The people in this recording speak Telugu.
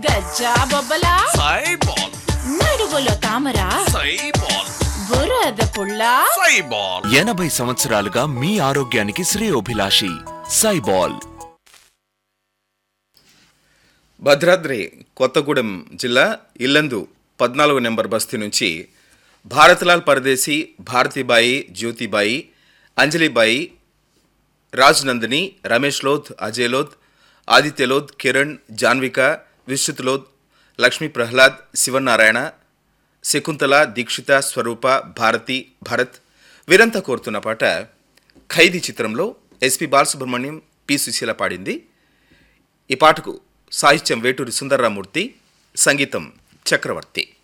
గజ్జా బొబ్బలా సైబాల్ నడుగులో తామర సైబాల్ బురద పుల్ల సైబాల్ ఎనభై సంవత్సరాలుగా మీ ఆరోగ్యానికి శ్రేయోభిలాషి సైబాల్ భద్రాద్రి కొత్తగూడెం జిల్లా ఇల్లందు పద్నాలుగు నెంబర్ బస్తీ నుంచి భారత్లాల్ పరదేశీ భారతీబాయి జ్యోతిబాయి అంజలిబాయి రాజ్ నందిని రమేష్ లోధ్ అజయ్ లోధ్ ఆదిత్య లోధ్ కిరణ్ జాన్విక విశ్రుత్ లోధ్ లక్ష్మీ ప్రహ్లాద్ శివనారాయణ శకుంతల దీక్షిత స్వరూప భారతి భరత్ వీరంతా కోరుతున్న పాట ఖైదీ చిత్రంలో ఎస్పి బాలసుబ్రహ్మణ్యం పి సుశీల పాడింది ఈ పాటకు సాహిత్యం వేటూరి సుందర్రామూర్తి సంగీతం చక్రవర్తి